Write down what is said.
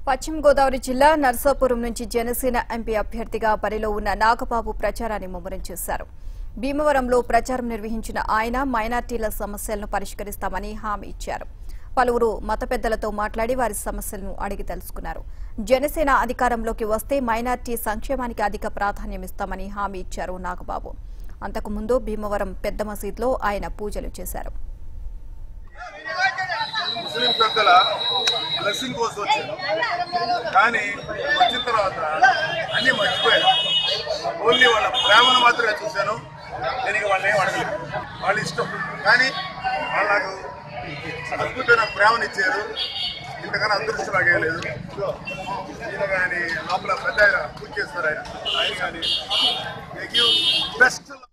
పశ్చిమ గోదావరి జిల్లా నర్సాపురం నుంచి జనసేన ఎంపీ అభ్యర్థిగా బరిలో ఉన్న నాగబాబు ప్రచారాన్ని ముమ్మరం చేశారు భీమవరంలో ప్రచారం నిర్వహించిన ఆయన మైనార్టీల సమస్యలను పరిష్కరిస్తామని హామీ ఇచ్చారు పలువురు మత పెద్దలతో మాట్లాడి వారి సమస్యలను అడిగి తెలుసుకున్నారు జనసేన అధికారంలోకి వస్తే మైనార్టీ సంక్షేమానికి అధిక ప్రాధాన్యమిస్తామని హామీ ఇచ్చారు నాగబాబు అంతకుముందు భీమవరం పెద్ద మసీద్లో ఆయన పూజలు చేశారు ముస్లిం పెద్దల బ్లెస్సింగ్ కోసం వచ్చాను కానీ వచ్చిన తర్వాత అన్ని మర్చిపోయాను ఓన్లీ వాళ్ళ ప్రేమను మాత్రమే చూశాను నేను ఇక వాళ్ళని ఏం అడగలేదు వాళ్ళ ఇష్టం కానీ వాళ్ళు నాకు అద్భుతమైన ప్రేమను ఇచ్చారు ఇంతకన్నా అదృష్టం లాగేయలేదు ఈయన కానీ లోపల పెద్ద ఆయన పూజ చేస్తారు ఆయన ఆయన కానీ బెస్ట్